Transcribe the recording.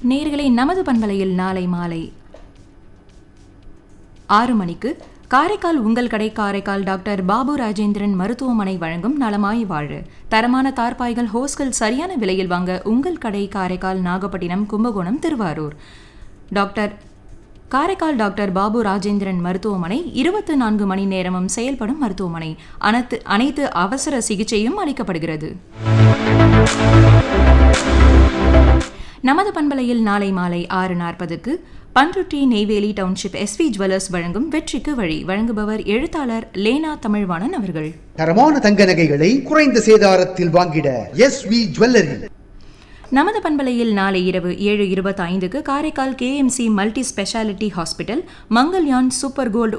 நேர்களை நமது பண்பலையில் நாளை மாலை ஆறு மணிக்கு காரைக்கால் உங்கள் கடை காரைக்கால் டாக்டர் பாபு ராஜேந்திரன் மருத்துவமனை வழங்கும் நலமாய் வாழ தரமான தார்பாய்கள் ஹோஸ்கள் சரியான விலையில் வாங்க உங்கள் கடை காரைக்கால் நாகப்பட்டினம் கும்பகோணம் திருவாரூர் டாக்டர் காரைக்கால் டாக்டர் பாபு ராஜேந்திரன் மருத்துவமனை இருபத்தி நான்கு மணி நேரமும் செயல்படும் மருத்துவமனை அனைத்து அனைத்து அவசர சிகிச்சையும் அளிக்கப்படுகிறது நமது பண்பலையில் நாளை மாலை ஆறு நாற்பதுக்கு Panruti Neyveli township SV jewellers வழங்கும் வெற்றிக்கு வழி வழங்குபவர் எழுத்தாளர் லேனா தமிழ்வாணன் அவர்கள் தரமான தங்க நகைகளை குறைந்த சேதாரத்தில் வாங்கிட எஸ் வி ஜுவல்லரி நமது பண்பலையில் நாளை இரவு ஏழு இருபத்தி ஐந்துக்கு Karaikal KMC multi speciality hospital Mangalyaan super gold